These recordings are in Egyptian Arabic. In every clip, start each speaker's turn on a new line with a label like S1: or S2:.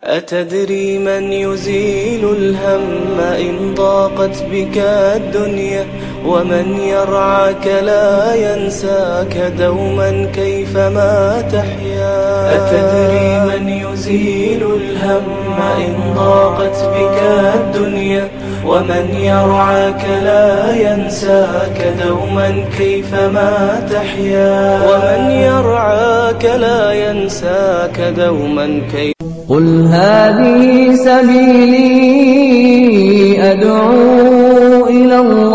S1: أتدري من يزيل الهم إن ضاقت بك الدنيا ومن يرعاك لا ينساك دوما كيفما تحيا أتدري من يزيل الهم إن ضاقت بك الدنيا ومن يرعاك لا ينساك دوما كيفما تحيا ومن يرعاك لا ينساك دوما كيف
S2: قل هذه سبيلي أدعو إلى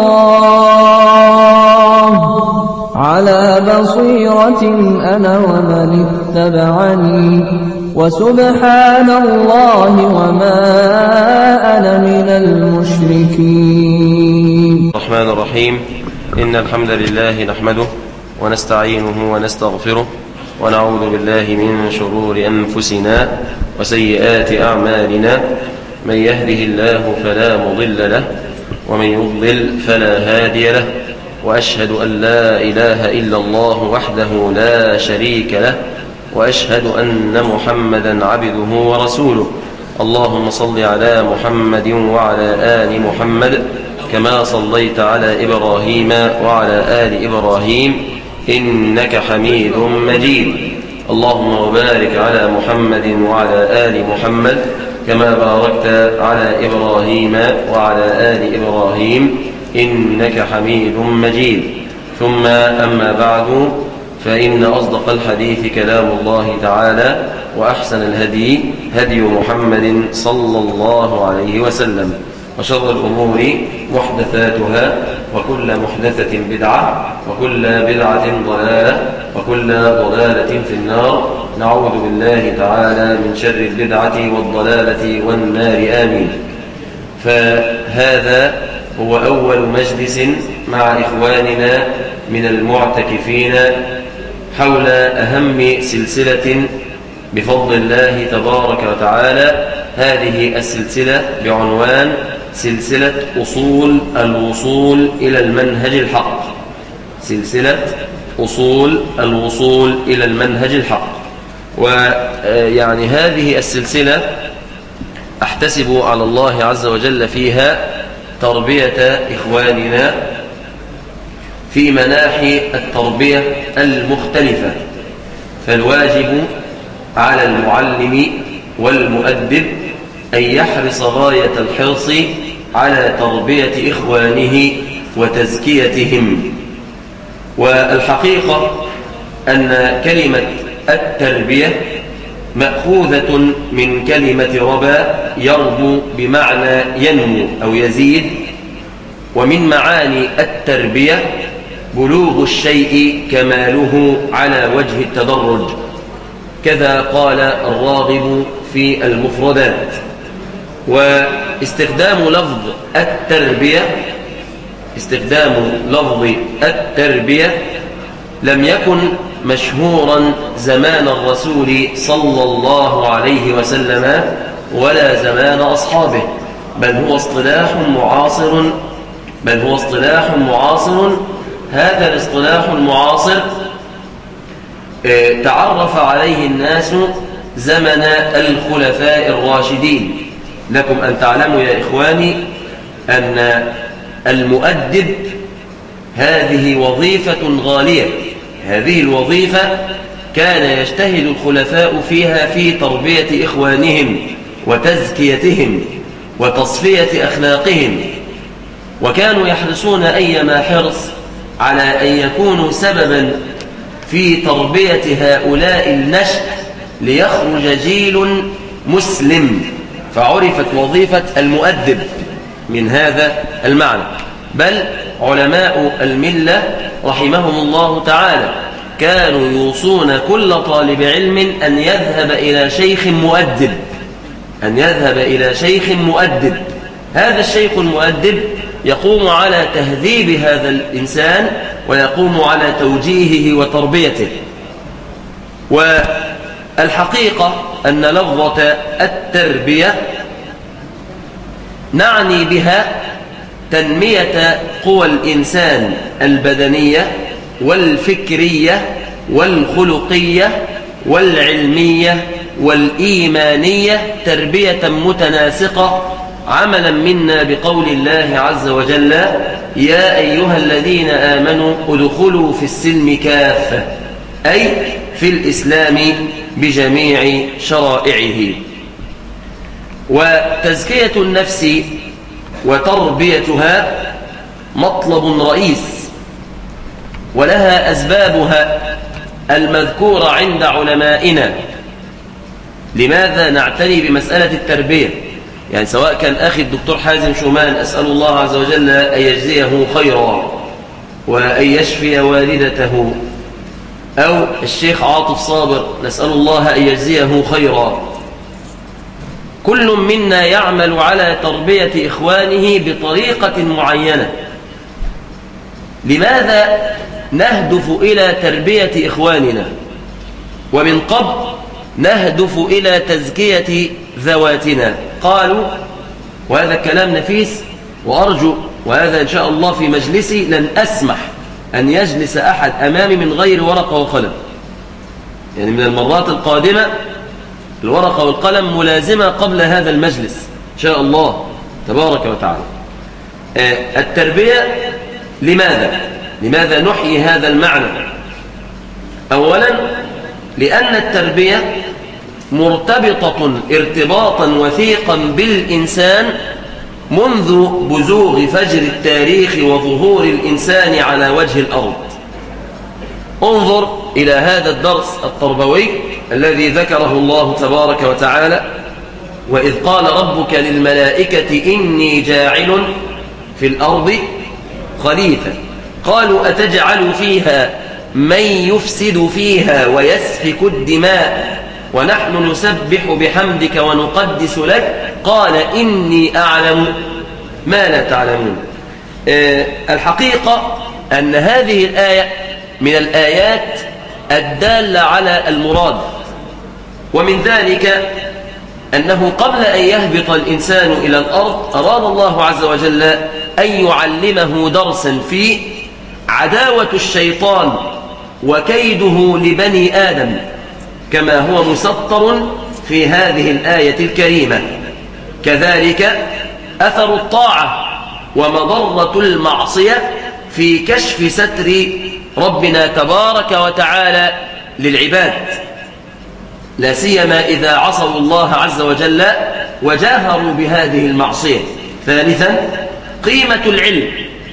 S2: الله على بصيرة أنا ومن اتبعني وسبحان الله وما أنا من المشركين
S3: الرحمن الرحيم إن الحمد لله نحمده ونستعينه ونستغفره ونعوذ بالله من شرور أنفسنا وسيئات أعمالنا من يهده الله فلا مضل له ومن يضلل فلا هادي له وأشهد أن لا إله إلا الله وحده لا شريك له وأشهد أن محمدا عبده ورسوله اللهم صل على محمد وعلى آل محمد كما صليت على إبراهيم وعلى آل إبراهيم إنك حميد مجيد اللهم وبارك على محمد وعلى آل محمد كما باركت على إبراهيم وعلى آل إبراهيم إنك حميد مجيد ثم أما بعد فإن أصدق الحديث كلام الله تعالى وأحسن الهدي هدي محمد صلى الله عليه وسلم وشر الأمور محدثاتها وكل محدثة بدعة وكل بدعة ضلالة وكل ضلالة في النار نعوذ بالله تعالى من شر البدعة والضلالة والنار آمين فهذا هو أول مجلس مع إخواننا من المعتكفين حول أهم سلسلة بفضل الله تبارك وتعالى هذه السلسلة بعنوان سلسلة أصول الوصول إلى المنهج الحق سلسلة أصول الوصول إلى المنهج الحق ويعني هذه السلسلة أحتسب على الله عز وجل فيها تربية إخواننا في مناحي التربية المختلفة فالواجب على المعلم والمؤدب أن يحرص غاية الحرص على تربية إخوانه وتزكيتهم والحقيقة أن كلمة التربية مأخوذة من كلمة ربا يربو بمعنى ينمو أو يزيد ومن معاني التربية بلوغ الشيء كماله على وجه التدرج كذا قال الراغب في المفردات واستخدام لفظ التربية استخدام لفظ التربية لم يكن مشهورا زمان الرسول صلى الله عليه وسلم ولا زمان أصحابه بل هو اصطلاح معاصر بل هو اصطلاح معاصر هذا الاصطلاح المعاصر تعرف عليه الناس زمن الخلفاء الراشدين لكم أن تعلموا يا إخواني أن المؤدب هذه وظيفة غالية هذه الوظيفة كان يجتهد الخلفاء فيها في تربية إخوانهم وتزكيتهم وتصفية أخلاقهم وكانوا يحرصون أيما حرص على أن يكونوا سببا في تربية هؤلاء النشء ليخرج جيل مسلم فعرفت وظيفة المؤدب من هذا المعنى بل علماء الملة رحمهم الله تعالى كانوا يوصون كل طالب علم أن يذهب إلى شيخ مؤدب أن يذهب إلى شيخ مؤدب هذا الشيخ المؤدب يقوم على تهذيب هذا الإنسان ويقوم على توجيهه وتربيته والحقيقة أن لفظة التربية نعني بها تنمية قوى الإنسان البدنية والفكرية والخلقية والعلمية والإيمانية تربية متناسقة عملا منا بقول الله عز وجل يا أيها الذين آمنوا ادخلوا في السلم كافة أي في الإسلام بجميع شرائعه وتزكية النفس وتربيتها مطلب رئيس ولها أسبابها المذكورة عند علمائنا لماذا نعتني بمسألة التربية يعني سواء كان أخي الدكتور حازم شومان أسأل الله عز وجل أن يجزيه خيرا وأن يشفي والدته أو الشيخ عاطف صابر نسأل الله أن يجزيه خيرا كل منا يعمل على تربية إخوانه بطريقة معينة لماذا نهدف إلى تربية إخواننا ومن قبل نهدف إلى تزكية ذواتنا قالوا وهذا كلام نفيس وأرجو وهذا إن شاء الله في مجلسي لن أسمح أن يجلس أحد أمامي من غير ورقة وقلم يعني من المرات القادمة الورقة والقلم ملازمة قبل هذا المجلس إن شاء الله تبارك وتعالى آه، التربية لماذا؟ لماذا نحيي هذا المعنى؟ أولا لأن التربية مرتبطة ارتباطا وثيقا بالإنسان منذ بزوغ فجر التاريخ وظهور الإنسان على وجه الأرض انظر إلى هذا الدرس التربوي الذي ذكره الله تبارك وتعالى وإذ قال ربك للملائكة إني جاعل في الأرض خليفة قالوا أتجعل فيها من يفسد فيها ويسفك الدماء ونحن نسبح بحمدك ونقدس لك قال إني أعلم ما لا تعلمون أه الحقيقة أن هذه الآية من الآيات الدالة على المراد ومن ذلك أنه قبل أن يهبط الإنسان إلى الأرض أراد الله عز وجل أن يعلمه درسا في عداوة الشيطان وكيده لبني آدم كما هو مسطر في هذه الآية الكريمة كذلك أثر الطاعة ومضرة المعصية في كشف ستر ربنا تبارك وتعالى للعباد لا سيما إذا عصوا الله عز وجل وجاهروا بهذه المعصية ثالثا قيمة العلم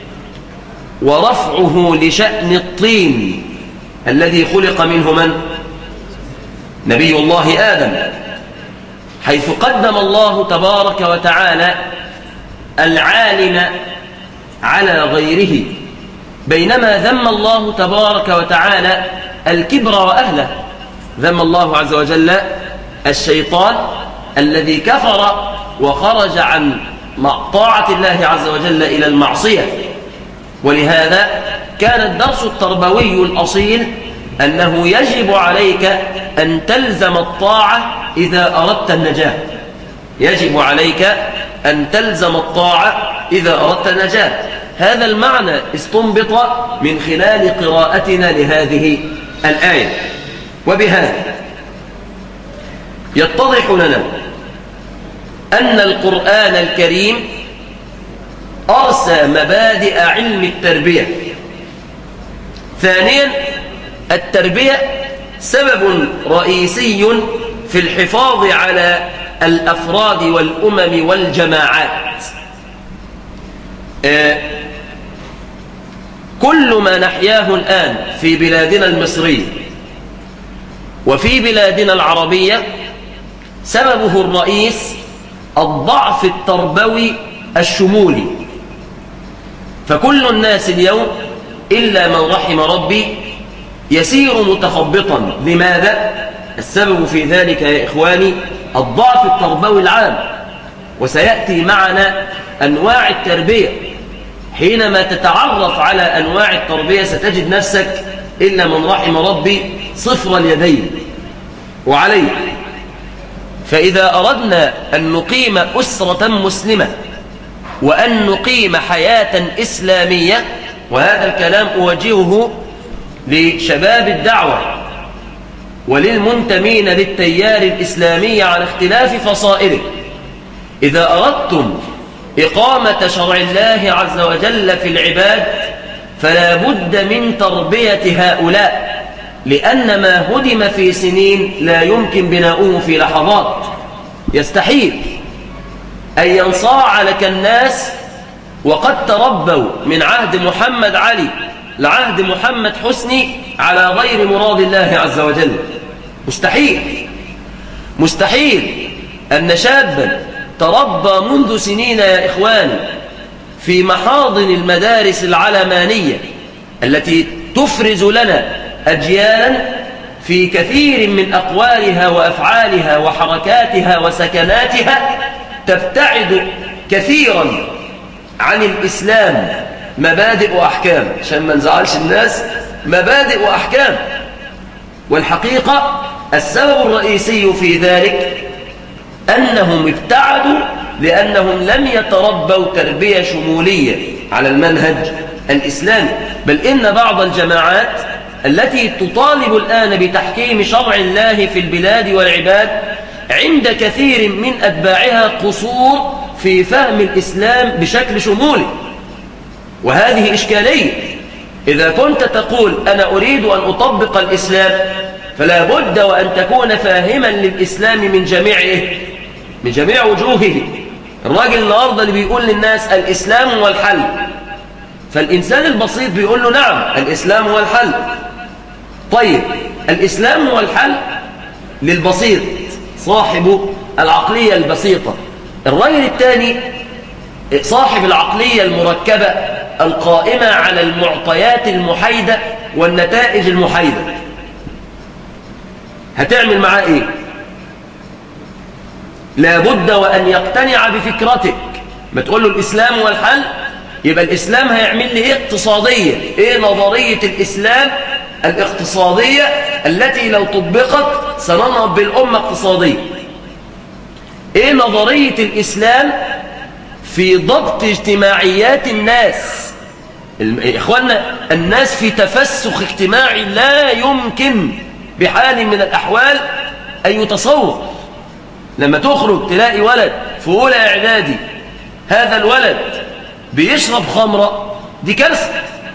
S3: ورفعه لشأن الطين الذي خلق منه من؟ نبي الله آدم حيث قدم الله تبارك وتعالى العالم على غيره بينما ذم الله تبارك وتعالى الكبر وأهله ذم الله عز وجل الشيطان الذي كفر وخرج عن طاعة الله عز وجل إلى المعصية ولهذا كان الدرس التربوي الأصيل أنه يجب عليك أن تلزم الطاعة إذا أردت النجاة يجب عليك أن تلزم الطاعة إذا أردت النجاة هذا المعنى استنبط من خلال قراءتنا لهذه الآية وبهذا يتضح لنا أن القرآن الكريم أرسى مبادئ علم التربية ثانيا التربية سبب رئيسي في الحفاظ على الأفراد والأمم والجماعات آه، كل ما نحياه الآن في بلادنا المصرية وفي بلادنا العربية سببه الرئيس الضعف التربوي الشمولي فكل الناس اليوم إلا من رحم ربي يسير متخبطا لماذا؟ السبب في ذلك يا إخواني الضعف التربوي العام وسيأتي معنا أنواع التربية حينما تتعرف على أنواع التربية ستجد نفسك إلا من رحم ربي صفر اليدين وعليه فإذا أردنا أن نقيم أسرة مسلمة وأن نقيم حياة وللمنتمين للتيار الإسلامي على اختلاف فصائله إذا أردتم إقامة شرع الله عز وجل في العباد فلا بد من تربية هؤلاء لأن ما هدم في سنين لا يمكن بناؤه في لحظات يستحيل أن ينصاع لك الناس وقد تربوا من عهد محمد علي لعهد محمد حسني على غير مراد الله عز وجل مستحيل مستحيل أن شابا تربى منذ سنين يا إخواني في محاضن المدارس العلمانية التي تفرز لنا أجيالا في كثير من أقوالها وأفعالها وحركاتها وسكناتها تبتعد كثيرا عن الإسلام مبادئ وأحكام عشان ما نزعلش الناس مبادئ وأحكام والحقيقة السبب الرئيسي في ذلك أنهم ابتعدوا لأنهم لم يتربوا تربية شمولية على المنهج الإسلامي بل إن بعض الجماعات التي تطالب الآن بتحكيم شرع الله في البلاد والعباد عند كثير من أتباعها قصور في فهم الإسلام بشكل شمولي وهذه إشكالية إذا كنت تقول أنا أريد أن أطبق الإسلام فلا بد وأن تكون فاهما للإسلام من جميع إيه؟ من جميع وجوهه الراجل النهاردة اللي بيقول للناس الإسلام هو الحل فالإنسان البسيط بيقول له نعم الإسلام هو الحل طيب الإسلام هو الحل للبسيط صاحب العقلية البسيطة الرجل الثاني صاحب العقلية المركبة القائمة على المعطيات المحايدة والنتائج المحايدة هتعمل معاه ايه لابد وأن يقتنع بفكرتك ما تقول له الإسلام هو الحل يبقى الإسلام هيعمل لي إيه اقتصادية إيه نظرية الإسلام الاقتصادية التي لو طبقت سننهض بالأمة اقتصادية إيه نظرية الإسلام في ضبط اجتماعيات الناس إخواننا الناس في تفسخ اجتماعي لا يمكن بحال من الأحوال أن يتصور لما تخرج تلاقي ولد في أولى إعدادي هذا الولد بيشرب خمرة دي كارثة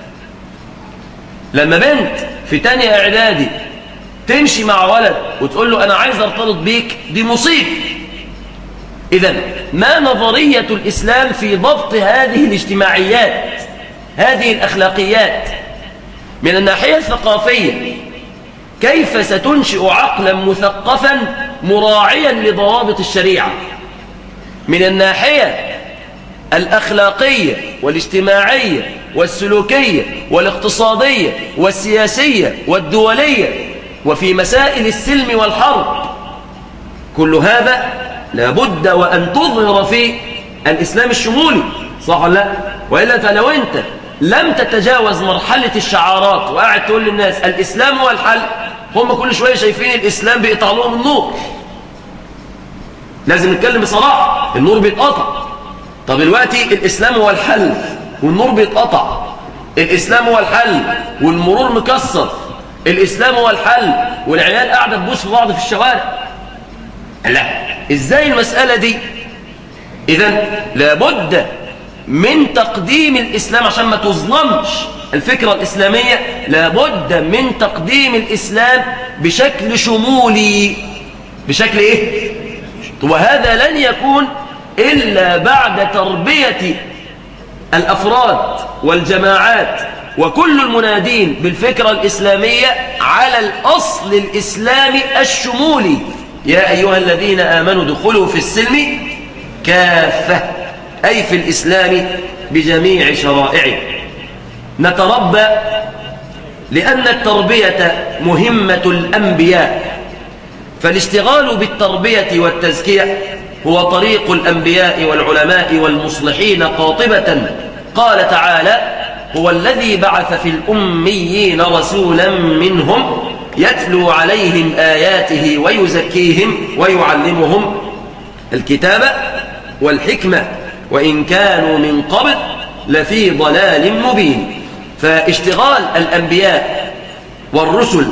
S3: لما بنت في تانية إعدادي تمشي مع ولد وتقول له أنا عايز ارتبط بيك دي مصيبة إذا ما نظرية الإسلام في ضبط هذه الاجتماعيات هذه الأخلاقيات من الناحية الثقافية كيف ستنشئ عقلا مثقفا مراعيا لضوابط الشريعة من الناحية الأخلاقية والاجتماعية والسلوكية والاقتصادية والسياسية والدولية وفي مسائل السلم والحرب كل هذا لابد وأن تظهر في الإسلام الشمولي صح ولا لا وإلا فلو أنت لم تتجاوز مرحلة الشعارات وقاعد تقول للناس الإسلام هو الحل هم كل شوية شايفين الإسلام بيقطع لهم النور لازم نتكلم بصراحة النور بيتقطع طب دلوقتي الإسلام هو الحل والنور بيتقطع الإسلام هو الحل والمرور مكسر الإسلام هو الحل والعيال قاعدة تبوس في بعض في الشوارع لا إزاي المسألة دي إذا لابد من تقديم الإسلام عشان ما تظلمش الفكرة الإسلامية لابد من تقديم الإسلام بشكل شمولي بشكل إيه؟ وهذا لن يكون إلا بعد تربية الأفراد والجماعات وكل المنادين بالفكرة الإسلامية على الأصل الإسلامي الشمولي يا أيها الذين آمنوا دخلوا في السلم كافة أي في الإسلام بجميع شرائعه نتربى لأن التربية مهمة الأنبياء فالاشتغال بالتربية والتزكية هو طريق الأنبياء والعلماء والمصلحين قاطبة قال تعالى هو الذي بعث في الأميين رسولا منهم يتلو عليهم آياته ويزكيهم ويعلمهم الكتاب والحكمة وإن كانوا من قبل لفي ضلال مبين فاشتغال الأنبياء والرسل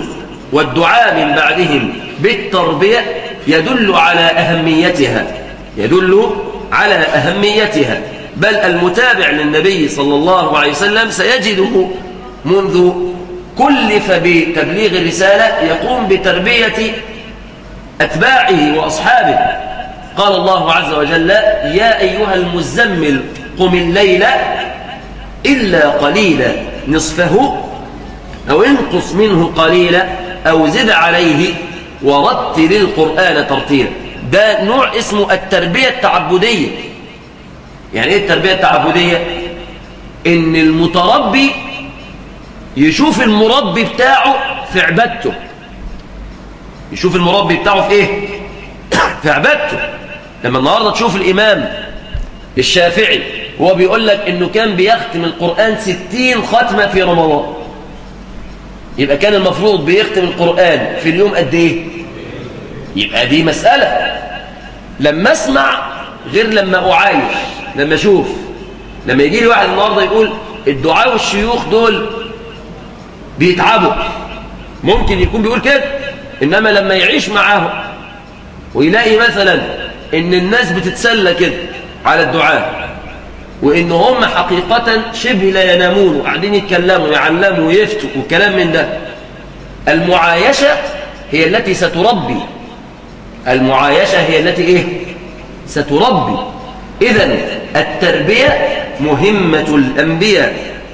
S3: والدعاء من بعدهم بالتربية يدل على أهميتها يدل على أهميتها بل المتابع للنبي صلى الله عليه وسلم سيجده منذ كلف بتبليغ الرسالة يقوم بتربية أتباعه وأصحابه قال الله عز وجل يا أيها المزمل قم الليل إلا قليلا نصفه أو انقص منه قليلا أو زد عليه ورتل القرآن ترتيلا ده نوع اسمه التربية التعبدية يعني ايه التربية التعبدية ان المتربي يشوف المربي بتاعه في عبادته يشوف المربي بتاعه في ايه في عبادته لما النهاردة تشوف الامام الشافعي هو بيقول لك انه كان بيختم القرآن ستين ختمة في رمضان يبقى كان المفروض بيختم القرآن في اليوم قد ايه يبقى دي مسألة لما اسمع غير لما اعايش لما اشوف لما يجي لي واحد النهارده يقول الدعاء والشيوخ دول بيتعبوا ممكن يكون بيقول كده انما لما يعيش معاهم ويلاقي مثلا ان الناس بتتسلى كده على الدعاء وان هم حقيقة شبه لا ينامون وقاعدين يتكلموا ويعلموا ويفتوا والكلام من ده المعايشة هي التي ستربي المعايشة هي التي ايه ستربي اذا التربية مهمة الأنبياء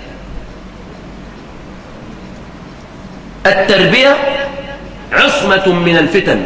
S3: التربية عصمة من الفتن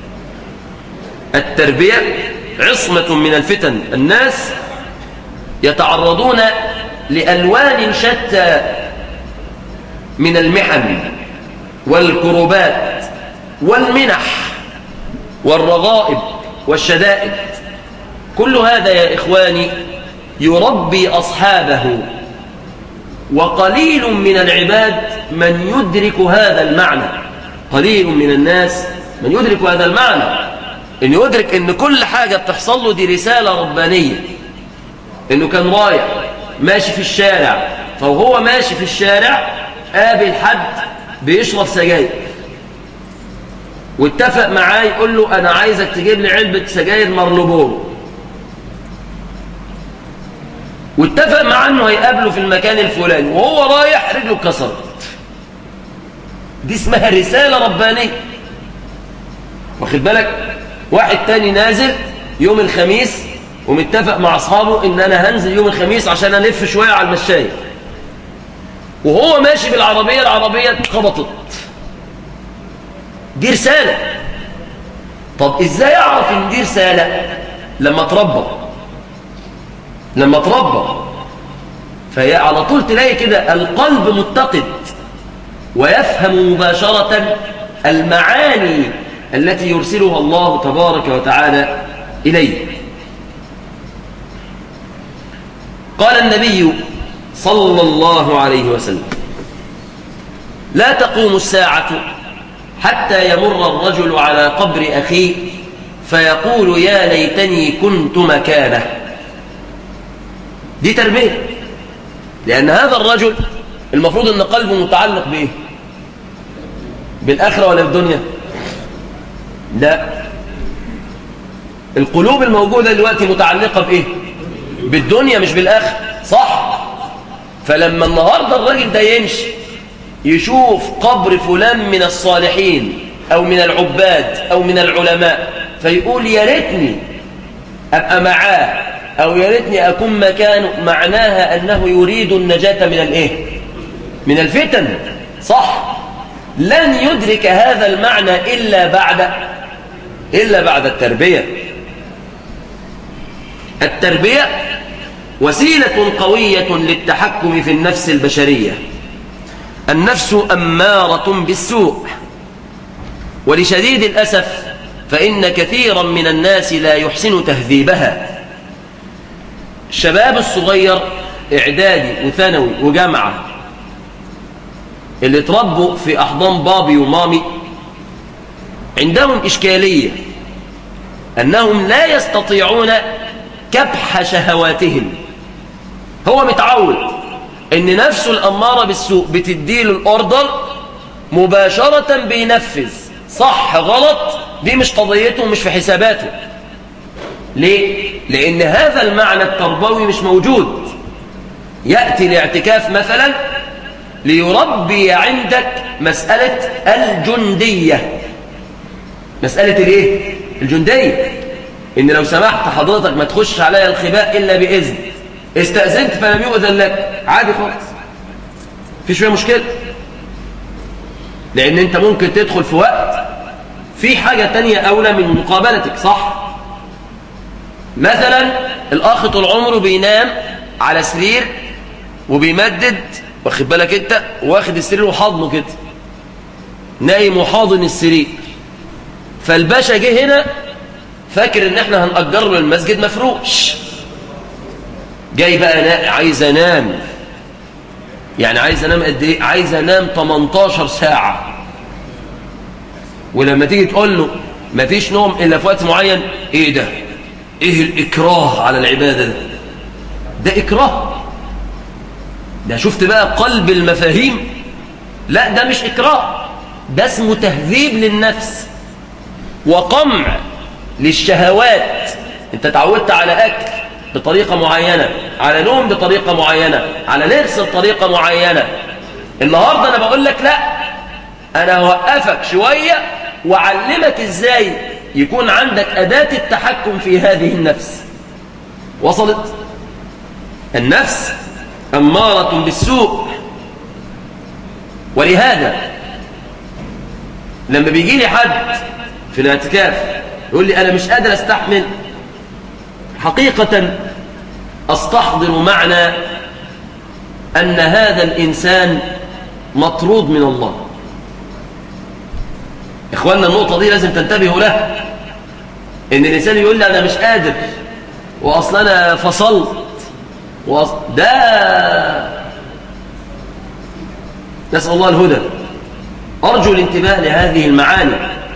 S3: التربية عصمة من الفتن الناس يتعرضون لألوان شتى من المحن والكربات والمنح والرغائب والشدائد كل هذا يا إخواني يربي أصحابه وقليل من العباد من يدرك هذا المعنى قليل من الناس من يدرك هذا المعنى إن يدرك إن كل حاجة بتحصل له دي رسالة ربانية إنه كان رايح ماشي في الشارع فوهو ماشي في الشارع قابل حد بيشرب سجاير واتفق معاه يقول له أنا عايزك تجيب لي علبة سجاير مرلبورو واتفق معاه انه هيقابله في المكان الفلاني وهو رايح رجله اتكسرت دي اسمها رسالة ربانية واخد بالك واحد تاني نازل يوم الخميس ومتفق مع اصحابه ان انا هنزل يوم الخميس عشان الف شوية على المشاية وهو ماشي بالعربية العربية اتخبطت دي رسالة طب ازاي اعرف ان دي رسالة لما اتربى لما تربى فهي على طول تلاقي كده القلب متقد ويفهم مباشرة المعاني التي يرسلها الله تبارك وتعالى إليه قال النبي صلى الله عليه وسلم لا تقوم الساعة حتى يمر الرجل على قبر أخيه فيقول يا ليتني كنت مكانه دي تربية لأن هذا الرجل المفروض أن قلبه متعلق بإيه بالآخرة ولا بالدنيا لا القلوب الموجودة دلوقتي متعلقة بإيه بالدنيا مش بالآخرة صح فلما النهاردة الراجل ده يمشي يشوف قبر فلان من الصالحين أو من العباد أو من العلماء فيقول يا ريتني أبقى معاه أو يا ريتني أكون مكانه معناها أنه يريد النجاة من الإيه؟ من الفتن صح لن يدرك هذا المعنى إلا بعد إلا بعد التربية التربية وسيلة قوية للتحكم في النفس البشرية النفس أمارة بالسوء ولشديد الأسف فإن كثيرا من الناس لا يحسن تهذيبها الشباب الصغير إعدادي وثانوي وجامعة اللي اتربوا في أحضان بابي ومامي عندهم إشكالية أنهم لا يستطيعون كبح شهواتهم هو متعود أن نفسه الأمارة بالسوء بتديله الأوردر مباشرة بينفذ صح غلط دي مش قضيته مش في حساباته ليه؟ لأن هذا المعنى التربوي مش موجود يأتي الاعتكاف مثلا ليربي عندك مسألة الجندية مسألة الايه؟ الجندية إن لو سمحت حضرتك ما تخش عليا الخباء إلا بإذن استأذنت فلم يؤذن لك عادي خالص فيش فيها مشكلة لأن أنت ممكن تدخل في وقت في حاجة تانية أولى من مقابلتك صح مثلا الأخ طول عمره بينام على سرير وبيمدد واخد بالك انت واخد السرير وحاضنه كده نايم وحاضن السرير فالباشا جه هنا فاكر ان احنا هنأجر له المسجد مفروش جاي بقى عايز انام يعني عايز انام قد ايه عايز انام 18 ساعه ولما تيجي تقول له مفيش نوم الا في وقت معين ايه ده ايه الاكراه على العباده ده ده اكراه ده شفت بقى قلب المفاهيم لا ده مش اكراه ده اسمه تهذيب للنفس وقمع للشهوات انت تعودت على اكل بطريقة معينة على نوم بطريقة معينة على لبس بطريقة معينة النهاردة أنا بقول لك لا أنا هوقفك شوية وعلمك إزاي يكون عندك أداة التحكم في هذه النفس وصلت النفس أمارة بالسوء ولهذا لما بيجي لي حد في الاعتكاف يقول لي أنا مش قادر أستحمل حقيقة أستحضر معنى أن هذا الإنسان مطرود من الله إخواننا النقطة دي لازم تنتبهوا لها إن الإنسان يقول لي أنا مش قادر وأصلا أنا فصلت وأص... ده نسأل الله الهدى أرجو الانتباه لهذه المعاني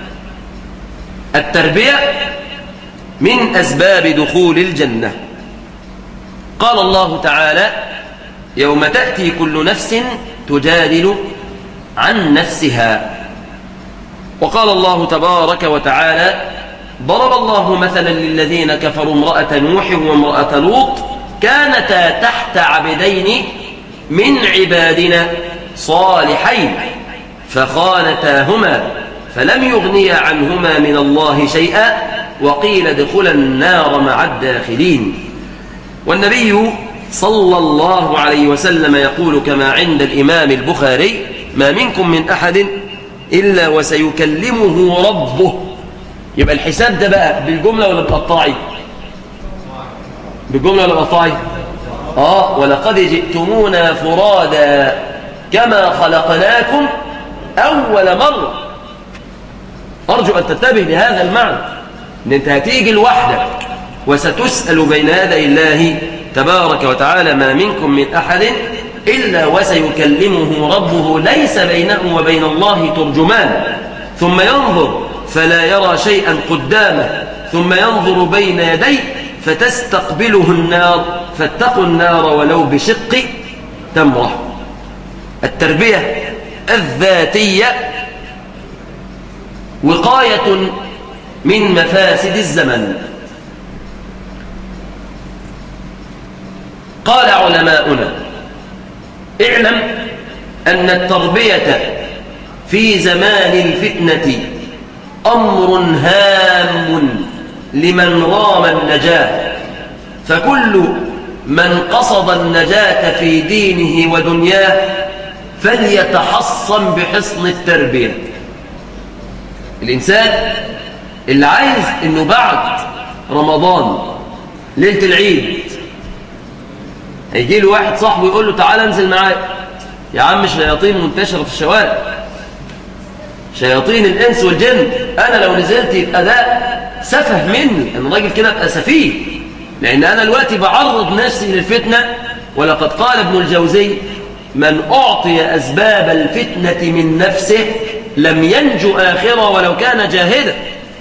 S3: التربية من أسباب دخول الجنة قال الله تعالى يوم تأتي كل نفس تجادل عن نفسها وقال الله تبارك وتعالى ضرب الله مثلا للذين كفروا امرأة نوح وامرأة لوط كانتا تحت عبدين من عبادنا صالحين فخانتاهما فلم يغنيا عنهما من الله شيئا وقيل ادخلا النار مع الداخلين والنبي صلى الله عليه وسلم يقول كما عند الإمام البخاري ما منكم من أحد إلا وسيكلمه ربه يبقى الحساب ده بقى بالجملة ولا بالقطاعي بالجملة ولا بالقطاعي آه ولقد جئتمونا فرادا كما خلقناكم أول مرة أرجو أن تنتبه لهذا المعنى أن أنت هتيجي لوحدك وستسأل بين يدي الله تبارك وتعالى ما منكم من أحد إلا وسيكلمه ربه ليس بينه وبين الله ترجمان ثم ينظر فلا يرى شيئا قدامه ثم ينظر بين يديه فتستقبله النار فاتقوا النار ولو بشق تمره التربية الذاتية وقاية من مفاسد الزمن قال علماؤنا اعلم أن التربية في زمان الفتنة أمر هام لمن رام النجاة فكل من قصد النجاة في دينه ودنياه فليتحصن بحصن التربية الإنسان اللي عايز أنه بعد رمضان ليلة العيد هيجي له واحد صاحبه يقول له تعالى انزل معايا يا عم شياطين منتشرة في الشوارع شياطين الإنس والجن أنا لو نزلت يبقى ده سفه مني أنا راجل كده أبقى سفيه لأن أنا دلوقتي بعرض نفسي للفتنة ولقد قال ابن الجوزي من أعطي أسباب الفتنة من نفسه لم ينجو آخرة ولو كان جاهدا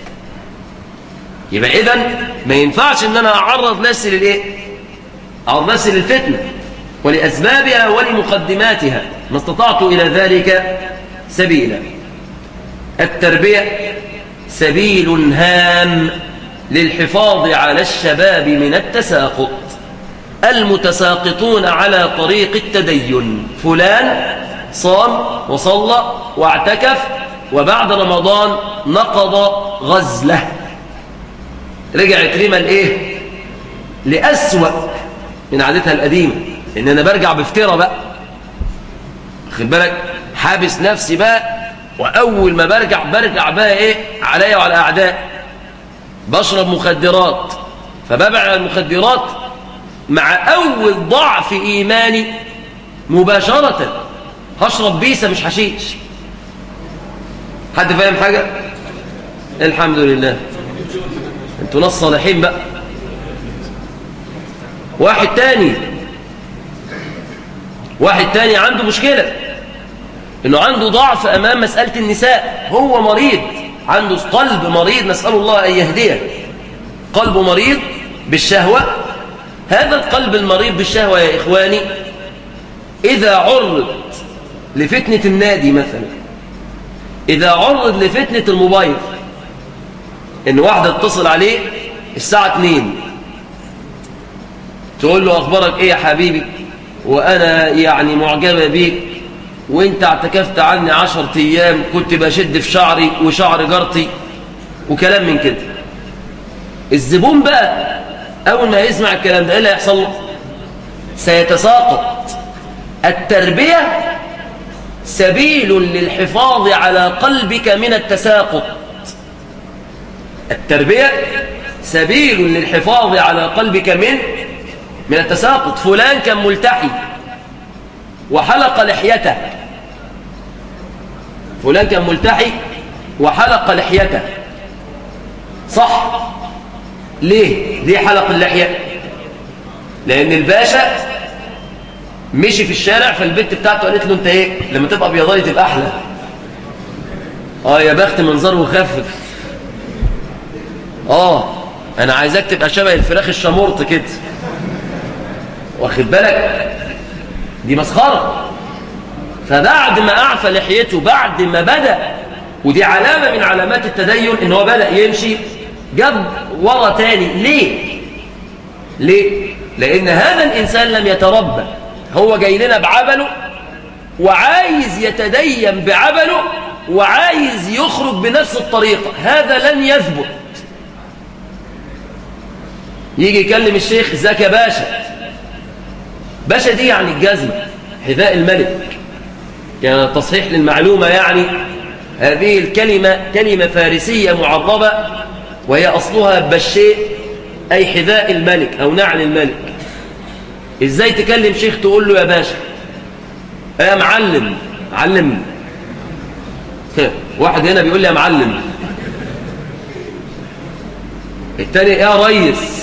S3: يبقى إذن ما ينفعش أن أنا أعرض نفسي للإيه أعرض نفسي للفتنة ولأسبابها ولمقدماتها ما استطعت إلى ذلك سبيلا التربية سبيل هام للحفاظ على الشباب من التساقط المتساقطون على طريق التدين فلان صام وصلى واعتكف وبعد رمضان نقض غزله رجعت ريما لايه لأسوأ من عادتها القديمة ان انا برجع بفترة بقى خد بالك حابس نفسي بقى واول ما برجع برجع بقى ايه عليا وعلى اعداء بشرب مخدرات فببع المخدرات مع اول ضعف ايماني مباشرة هشرب بيسة مش حشيش حد فاهم حاجة الحمد لله انتوا ناس صالحين بقى واحد تاني واحد تاني عنده مشكلة انه عنده ضعف امام مسألة النساء هو مريض عنده قلب مريض نسأل الله ان يهديه قلبه مريض بالشهوة هذا القلب المريض بالشهوة يا إخواني إذا عرض لفتنة النادي مثلا إذا عرض لفتنة الموبايل إن واحدة اتصل عليه الساعة 2 تقول له أخبارك إيه يا حبيبي وأنا يعني معجبة بيك وانت اعتكفت عني عشر ايام كنت بشد في شعري وشعر جارتي وكلام من كده الزبون بقى اول ما يسمع الكلام ده ايه اللي هيحصل له سيتساقط التربيه سبيل للحفاظ على قلبك من التساقط التربيه سبيل للحفاظ على قلبك من من التساقط فلان كان ملتحي وحلق لحيته فلان كان ملتحي وحلق لحيته صح ليه ليه حلق اللحية لأن الباشا مشي في الشارع فالبنت بتاعته قالت له انت ايه لما تبقى بيضاني تبقى احلى اه يا بخت منظره خفف اه انا عايزاك تبقى شبه الفراخ الشمورط كده واخد بالك دي مسخره فبعد ما اعفى لحيته بعد ما بدا ودي علامه من علامات التدين ان هو بدا يمشي جاب ورا تاني ليه ليه لان هذا الانسان لم يتربى هو جاي لنا بعبله وعايز يتدين بعبله وعايز يخرج بنفس الطريقة هذا لن يثبت يجي يكلم الشيخ ازيك يا باشا باشا دي يعني الجزمة حذاء الملك يعني تصحيح للمعلومة يعني هذه الكلمة كلمة فارسية معربة وهي أصلها بشيء أي حذاء الملك أو نعل الملك إزاي تكلم شيخ تقول له يا باشا يا معلم معلم واحد هنا بيقول لي يا معلم التاني يا ريس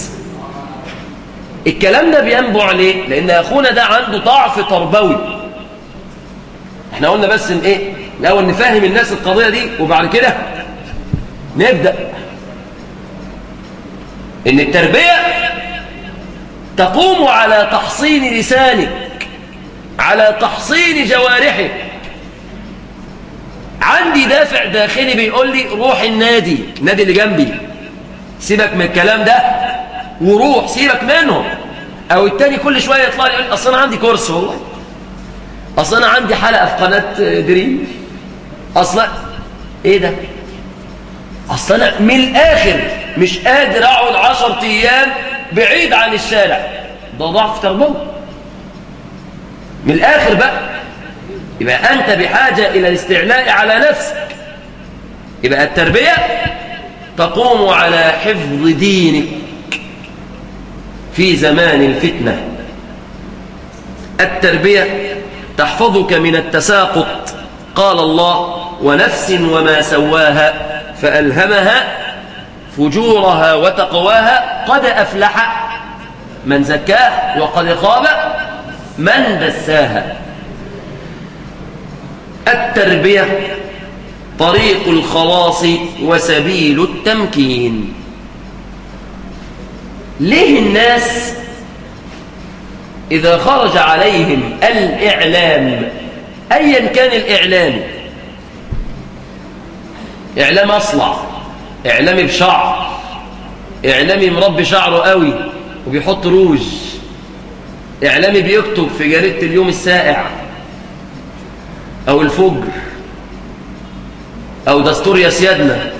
S3: الكلام ده بينبع ليه لان اخونا ده عنده ضعف تربوي احنا قلنا بس ان ايه الاول نفهم الناس القضيه دي وبعد كده نبدا ان التربيه تقوم على تحصين لسانك على تحصين جوارحك عندي دافع داخلي بيقول لي روح النادي النادي اللي جنبي سيبك من الكلام ده وروح سيبك منهم او التاني كل شويه يطلع لي يقول اصل انا عندي كورس والله اصل انا عندي حلقه في قناه دريم اصل ايه ده اصل انا من الاخر مش قادر اقعد 10 ايام بعيد عن الشارع ده ضعف تربوي من الاخر بقى يبقى انت بحاجه الى الاستعلاء على نفسك يبقى التربيه تقوم على حفظ دينك في زمان الفتنه التربيه تحفظك من التساقط قال الله ونفس وما سواها فألهمها فجورها وتقواها قد أفلح من زكاه وقد خاب من دساها التربية طريق الخلاص وسبيل التمكين ليه الناس إذا خرج عليهم الإعلام
S4: أيا كان الإعلامي إعلام أصلع إعلامي بشعر إعلامي مربي شعره قوي وبيحط روج إعلامي بيكتب في جريدة اليوم السائع أو الفجر أو دستور يا سيادنا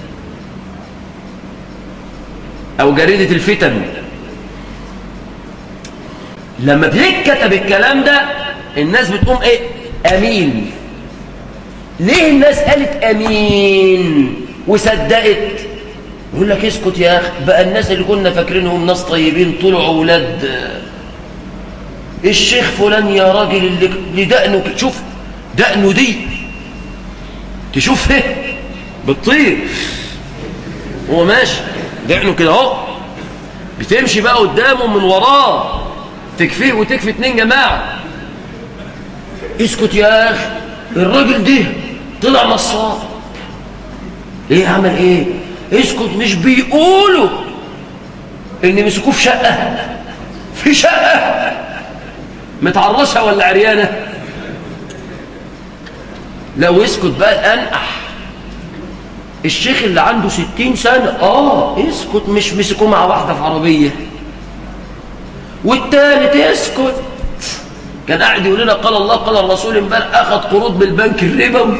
S4: أو جريدة الفتن لما بيتكتب الكلام ده الناس بتقوم ايه امين ليه الناس قالت امين وصدقت يقول لك اسكت يا اخي بقى الناس اللي كنا فاكرينهم ناس طيبين طلعوا ولاد الشيخ فلان يا راجل اللي اللي دقنه ك- شوف دقنه دي تشوف ايه بتطير هو ماشي دقنه كده اهو بتمشي بقى قدامه من وراه تكفيه وتكفي اتنين جماعه اسكت يا اخي الراجل ده طلع نصاب ايه عمل ايه اسكت مش بيقولوا ان مسكوه في شقه في شقه متعرشها ولا عريانه لو اسكت بقى انقح الشيخ اللي عنده ستين سنة اه اسكت مش مسكوه مع واحدة في عربية والتالت اسكت كان قاعد يقول لنا قال الله قال الرسول امبارح اخذ قروض بالبنك الربوي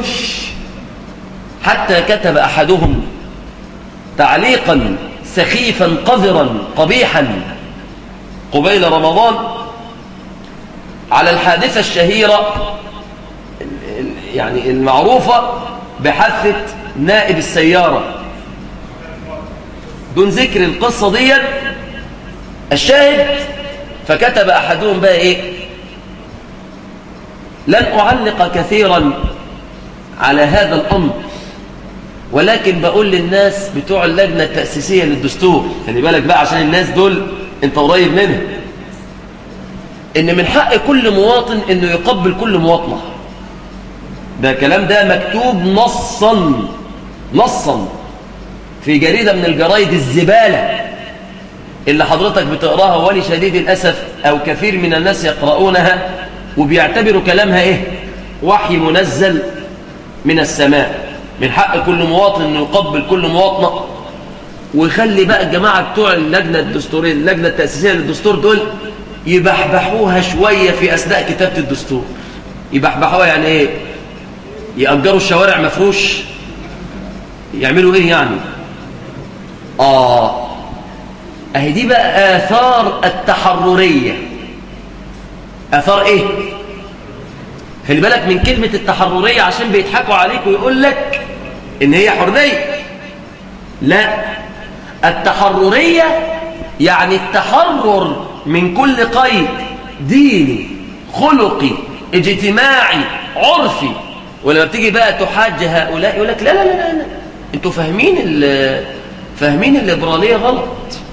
S4: حتى كتب احدهم تعليقا سخيفا قذرا قبيحا قبيل رمضان على الحادثة الشهيرة ال- ال- يعني المعروفة بحادثة نائب السيارة دون ذكر القصة دي الشاهد فكتب أحدهم بقى إيه لن أعلق كثيرا على هذا الأمر ولكن بقول للناس بتوع اللجنة التأسيسية للدستور خلي بالك بقى عشان الناس دول انت قريب منهم ان من حق كل مواطن انه يقبل كل مواطنة ده الكلام ده مكتوب نصا نصا في جريدة من الجرايد الزبالة اللي حضرتك بتقراها ولي شديد الأسف أو كثير من الناس يقرؤونها وبيعتبروا كلامها إيه وحي منزل من السماء من حق كل مواطن أنه يقبل كل مواطنة ويخلي بقى الجماعة بتوع اللجنة الدستورية اللجنة التأسيسية للدستور دول يبحبحوها شوية في أثناء كتابة الدستور يبحبحوها يعني إيه يأجروا الشوارع مفروش يعملوا إيه يعني آه أهي دي بقى آثار التحررية آثار إيه خلي بالك من كلمة التحررية عشان بيضحكوا عليك ويقول لك إن هي حرية لا التحررية يعني التحرر من كل قيد ديني خلقي اجتماعي عرفي ولما بتيجي بقى تحاج هؤلاء يقول لك لا لا لا لا, لا. انتوا فاهمين ال- فاهمين الليبرالية غلط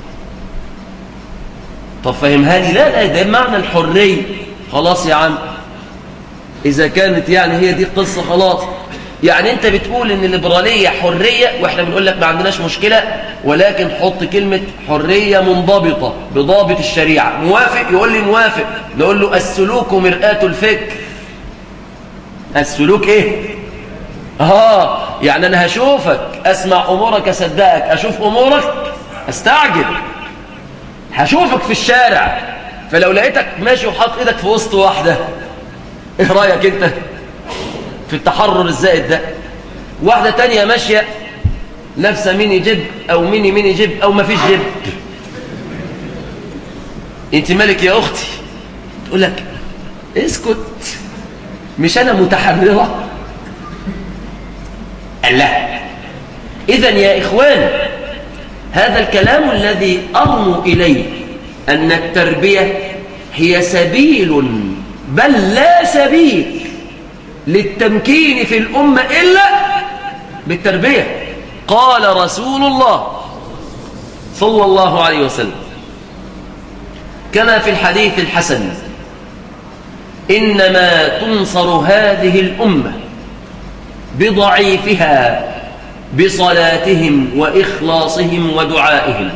S4: طب فهمها لي لا لا ده معنى الحرية خلاص يا عم إذا كانت يعني هي دي القصة خلاص يعني أنت بتقول إن الليبرالية حرية وإحنا بنقول لك ما عندناش مشكلة ولكن حط كلمة حرية منضبطة بضابط الشريعة موافق يقول لي موافق نقول له السلوك مرآة الفكر السلوك إيه آه يعني أنا هشوفك أسمع أمورك أصدقك أشوف أمورك أستعجل هشوفك في الشارع فلو لقيتك ماشي وحاط ايدك في وسط واحدة ايه رأيك انت في التحرر الزائد ده واحدة تانية ماشية لابسة ميني جيب او ميني ميني جيب او ما فيش جيب انت مالك يا اختي تقول لك اسكت مش انا متحررة قال لا اذا يا اخوان هذا الكلام الذي أرمو إليه أن التربية هي سبيل بل لا سبيل للتمكين في الأمة إلا بالتربية قال رسول الله صلى الله عليه وسلم كما في الحديث الحسن إنما تنصر هذه الأمة بضعيفها بصلاتهم وإخلاصهم ودعائهم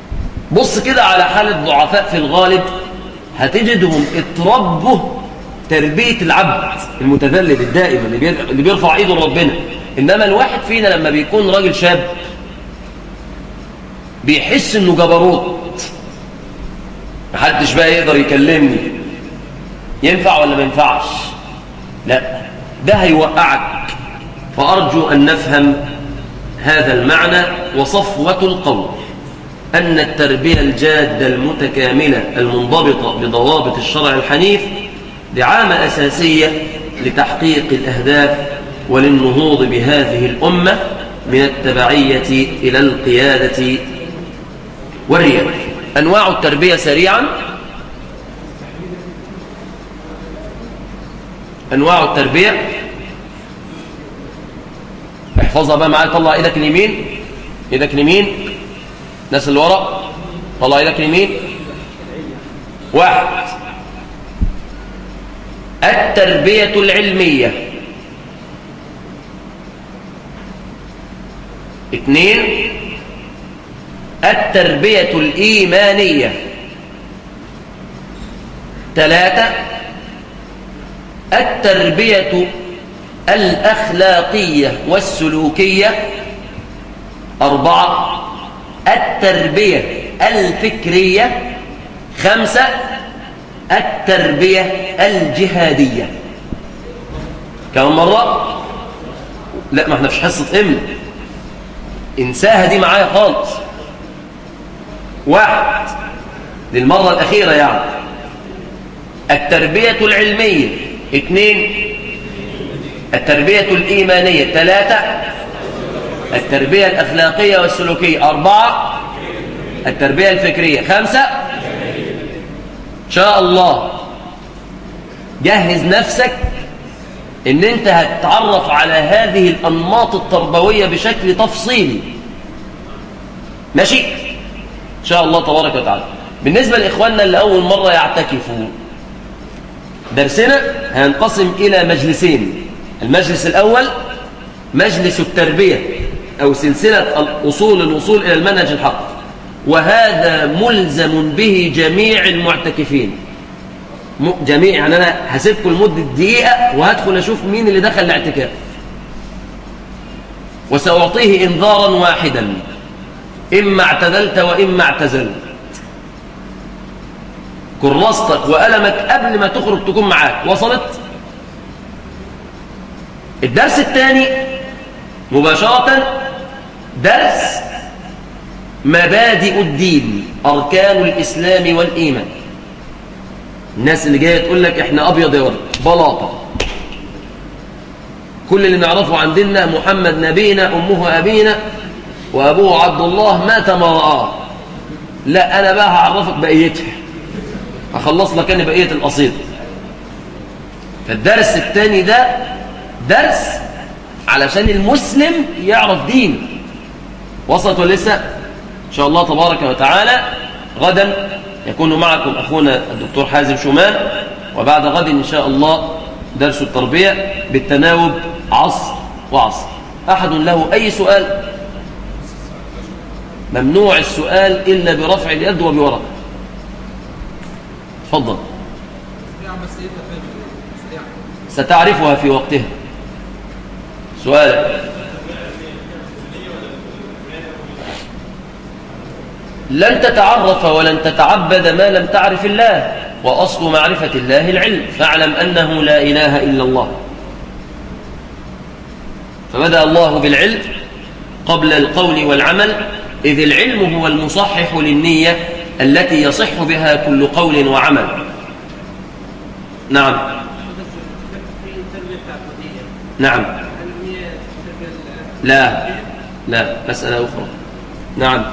S4: بص كده على حال الضعفاء في الغالب هتجدهم اتربوا تربية العبد المتذلل الدائم اللي بير- اللي بيرفع ايده لربنا انما الواحد فينا لما بيكون راجل شاب بيحس انه جبروت محدش بقى يقدر يكلمني ينفع ولا ما ينفعش لا ده هيوقعك فأرجو أن نفهم هذا المعنى وصفوة القول أن التربية الجادة المتكاملة المنضبطة بضوابط الشرع الحنيف دعامة أساسية لتحقيق الأهداف وللنهوض بهذه الأمة من التبعية إلى القيادة والريادة أنواع التربية سريعا أنواع التربية احفظها بقى معايا طلع ايدك اليمين ايدك اليمين الناس اللي ورا طلع ايدك اليمين واحد التربية العلمية اثنين التربية الإيمانية ثلاثة التربية الأخلاقية والسلوكية أربعة التربية الفكرية خمسة التربية الجهادية كمان مرة لا ما احنا فيش حصة امن انساها دي معايا خالص واحد للمرة الأخيرة يعني التربية العلمية اثنين التربية الإيمانية ثلاثة التربية الأخلاقية والسلوكية أربعة التربية الفكرية خمسة إن شاء الله جهز نفسك ان انت هتتعرف على هذه الانماط التربويه بشكل تفصيلي ماشي ان شاء الله تبارك وتعالى بالنسبه لاخواننا اللي اول مره يعتكفوا درسنا هينقسم الى مجلسين المجلس الاول مجلس التربيه او سلسله الاصول الوصول الى المنهج الحق وهذا ملزم به جميع المعتكفين م- جميع يعني انا هسيبكم لمده دقيقه وهدخل اشوف مين اللي دخل الاعتكاف وساعطيه انذارا واحدا اما اعتدلت واما اعتزلت كراستك وألمك قبل ما تخرج تكون معاك وصلت الدرس الثاني مباشرة درس مبادئ الدين أركان الإسلام والإيمان الناس اللي جايه تقول لك احنا ابيض يا ورد بلاطه كل اللي نعرفه عن ديننا محمد نبينا امه ابينا وابوه عبد الله مات ما رآه لا انا بقى هعرفك بقيتها هخلص لك انا بقيه القصيده فالدرس الثاني ده درس علشان المسلم يعرف دين وصلت ولا لسه ان شاء الله تبارك وتعالى غدا يكون معكم أخونا الدكتور حازم شومان وبعد غد إن شاء الله درس التربية بالتناوب عصر وعصر أحد له أي سؤال ممنوع السؤال إلا برفع اليد وبورقة تفضل ستعرفها في وقتها سؤال لن تتعرف ولن تتعبد ما لم تعرف الله وأصل معرفة الله العلم فاعلم أنه لا إله إلا الله فبدأ الله بالعلم قبل القول والعمل إذ العلم هو المصحح للنية التي يصح بها كل قول وعمل نعم نعم لا لا مسألة أخرى نعم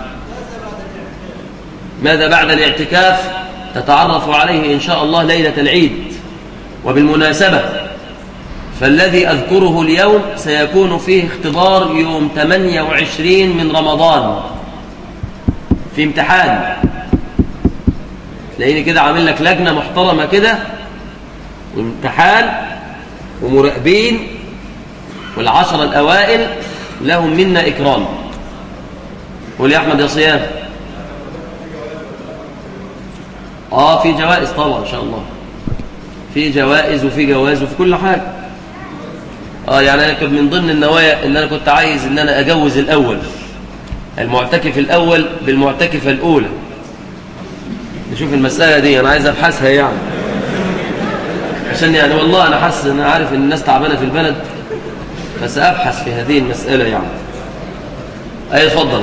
S4: ماذا بعد الاعتكاف تتعرف عليه إن شاء الله ليلة العيد وبالمناسبة فالذي أذكره اليوم سيكون فيه اختبار يوم 28 من رمضان في امتحان تلاقيني كده عامل لك لجنة محترمة كده وامتحان ومراقبين والعشرة الأوائل لهم منا إكرام قول يا أحمد يا صيام اه في جوائز طبعا ان شاء الله في جوائز وفي جواز وفي كل حاجة اه يعني انا كنت من ضمن النوايا ان انا كنت عايز ان انا اجوز الاول المعتكف الاول بالمعتكفة الاولى نشوف المسألة دي انا عايز ابحثها يعني عشان يعني والله انا حاسس ان انا عارف ان الناس تعبانة في البلد بس ابحث في هذه المسألة يعني اي اتفضل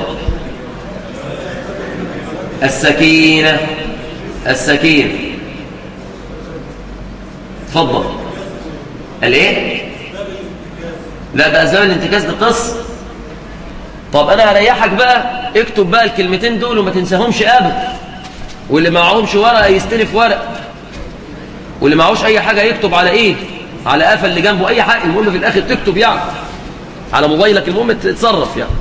S4: السكينة السكينة اتفضل الايه لا ده اسباب الانتكاس ده قصه طب انا هريحك بقى اكتب بقى الكلمتين دول وما تنساهمش ابدا واللي معهمش ورقه يستلف ورق واللي معهوش اي حاجه يكتب على ايه على قفا اللي جنبه اي حاجه المهم في الاخر تكتب يعني على موبايلك المهم تتصرف يعني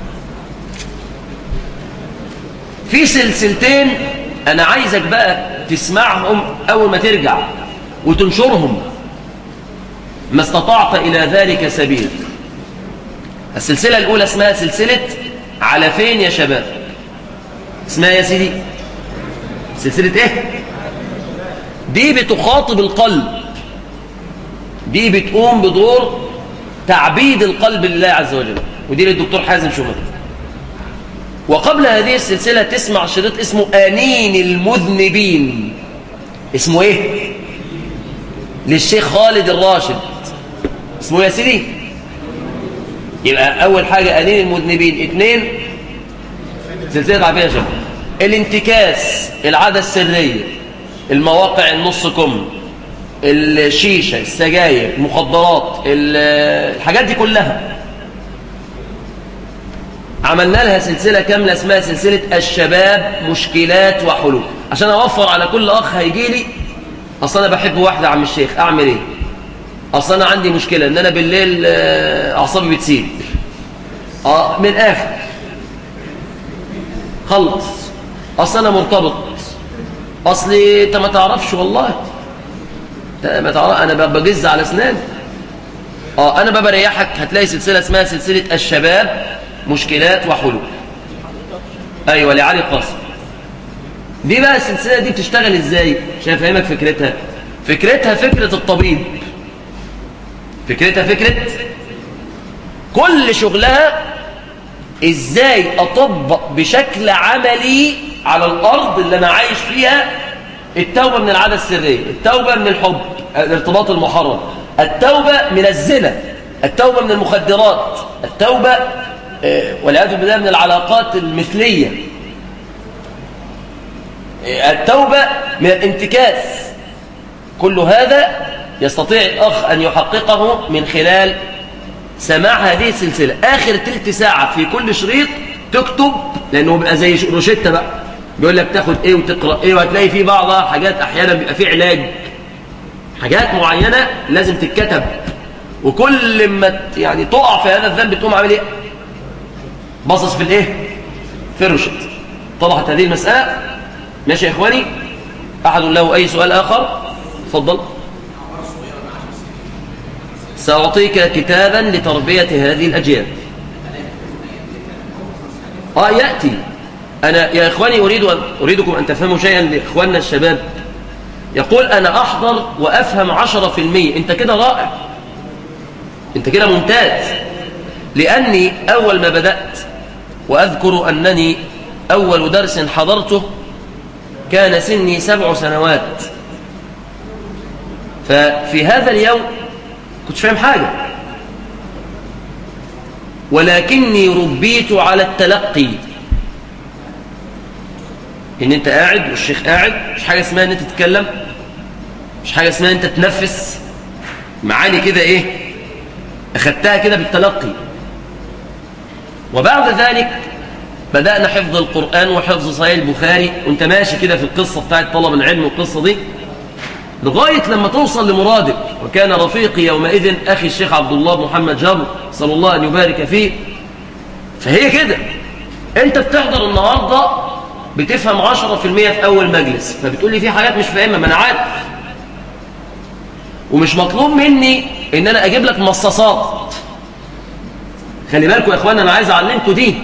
S4: في سلسلتين انا عايزك بقى تسمعهم اول ما ترجع وتنشرهم ما استطعت الى ذلك سبيل السلسله الاولى اسمها سلسله على فين يا شباب اسمها يا سيدي سلسله ايه دي بتخاطب القلب دي بتقوم بدور تعبيد القلب لله عز وجل ودي للدكتور حازم شمال وقبل هذه السلسلة تسمع شريط اسمه أنين المذنبين اسمه ايه للشيخ خالد الراشد اسمه يا سيدي يبقى أول حاجة أنين المذنبين اثنين سلسلة عافية شباب الانتكاس العادة السرية المواقع النص كم الشيشة السجاير المخدرات الحاجات دي كلها عملنا لها سلسلة كاملة اسمها سلسلة الشباب مشكلات وحلول عشان أوفر على كل أخ هيجي لي أصل أنا بحب واحدة عم الشيخ أعمل إيه أصل أنا عندي مشكلة إن أنا بالليل أعصابي بتسيب آه من آخر خلص أصل أنا مرتبط أصلي أنت ما تعرفش والله ما تعرف أنا بجز على أسناني آه أنا بريحك هتلاقي سلسلة اسمها سلسلة الشباب مشكلات وحلول ايوه لعلي قاسم دي بقى السلسله دي بتشتغل ازاي عشان افهمك فكرتها فكرتها فكره الطبيب فكرتها فكره كل شغلها ازاي اطبق بشكل عملي على الارض اللي انا عايش فيها التوبه من العاده السريه التوبه من الحب الارتباط المحرم التوبه من الزنا التوبه من المخدرات التوبه والعياذ بالله من العلاقات المثلية التوبة من الانتكاس كل هذا يستطيع الأخ أن يحققه من خلال سماع هذه السلسلة آخر تلت ساعة في كل شريط تكتب لأنه بيبقى زي روشتة بقى بيقول لك تاخد ايه وتقرأ ايه وهتلاقي فيه بعضها حاجات احيانا بيبقى فيه علاج حاجات معينة لازم تتكتب وكل ما يعني تقع في هذا الذنب تقوم عامل ايه باصص في الايه في الرشد طلعت هذه المسألة ماشي يا اخواني احد له اي سؤال اخر تفضل سأعطيك كتابا لتربية هذه الأجيال آه يأتي أنا يا إخواني أريد أن أريدكم أن تفهموا شيئا لإخواننا الشباب يقول أنا أحضر وأفهم عشرة في المية أنت كده رائع أنت كده ممتاز لأني أول ما بدأت وأذكر أنني أول درس حضرته كان سني سبع سنوات ففي هذا اليوم كنت فاهم حاجة ولكني ربيت على التلقي ان انت قاعد والشيخ قاعد مش حاجة اسمها ان انت تتكلم مش حاجة اسمها ان انت تنفس معاني كده ايه اخدتها كده بالتلقي وبعد ذلك بدأنا حفظ القرآن وحفظ صحيح البخاري وانت ماشي كده في القصة بتاعت طلب العلم والقصة دي لغاية لما توصل لمرادك وكان رفيقي يومئذ أخي الشيخ عبد الله محمد جابر صلى الله أن يبارك فيه فهي كده انت بتحضر النهاردة بتفهم عشرة في المية في أول مجلس فبتقول لي في حاجات مش فاهمها ما أنا عارف ومش مطلوب مني ان انا اجيب لك مصاصات خلي بالكم يا اخوانا انا عايز اعلمكم دي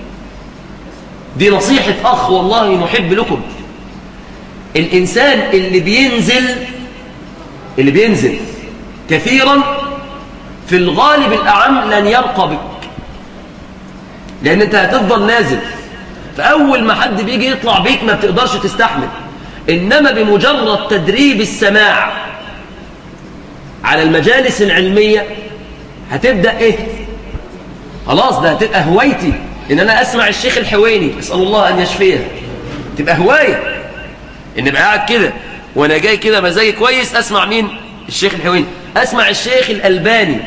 S4: دي نصيحة اخ والله محب لكم الانسان اللي بينزل اللي بينزل كثيرا في الغالب الأعم لن يرقى بك لأن أنت هتفضل نازل فأول ما حد بيجي يطلع بيك ما بتقدرش تستحمل إنما بمجرد تدريب السماع على المجالس العلمية هتبدأ إيه خلاص ده هتبقى هوايتي إن أنا أسمع الشيخ الحويني أسأل الله أن يشفيه تبقى هواية إن أبقى قاعد كده وأنا جاي كده مزاجي كويس أسمع مين الشيخ الحويني أسمع الشيخ الألباني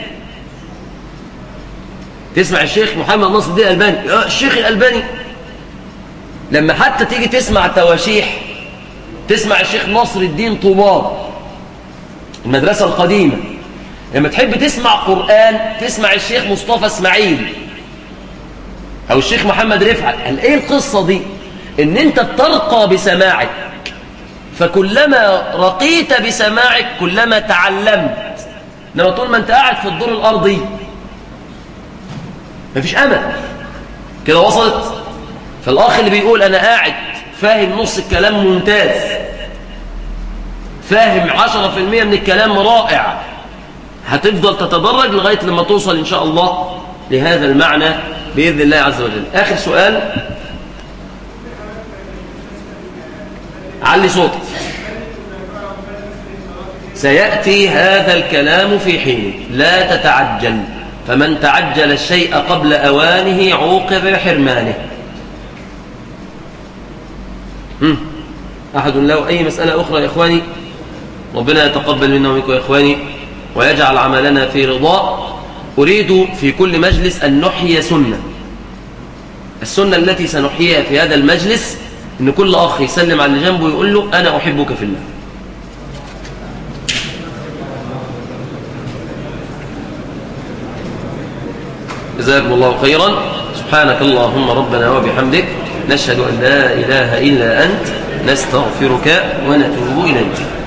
S4: تسمع الشيخ محمد ناصر الدين الألباني يا الشيخ الألباني لما حتى تيجي تسمع تواشيح تسمع الشيخ ناصر الدين طوبار المدرسة القديمة لما تحب تسمع قرآن تسمع الشيخ مصطفى اسماعيل أو الشيخ محمد رفعت قال إيه القصة دي إن أنت بترقى بسماعك فكلما رقيت بسماعك كلما تعلمت إنما طول ما أنت قاعد في الدور الأرضي مفيش أمل كده وصلت فالأخ اللي بيقول أنا قاعد فاهم نص الكلام ممتاز فاهم عشرة في المية من الكلام رائع هتفضل تتدرج لغاية لما توصل إن شاء الله لهذا المعنى بإذن الله عز وجل آخر سؤال علي صوتك سيأتي هذا الكلام في حينه لا تتعجل فمن تعجل الشيء قبل أوانه عوقب بحرمانه مم. أحد له أي مسألة أخرى يا إخواني ربنا يتقبل منا ومنكم يا إخواني ويجعل عملنا في رضاء أريد في كل مجلس أن نحيي سنة السنة التي سنحييها في هذا المجلس أن كل أخ يسلم على اللي جنبه ويقول له أنا أحبك في الله جزاكم الله خيرا سبحانك اللهم ربنا وبحمدك نشهد أن لا إله إلا أنت نستغفرك ونتوب إليك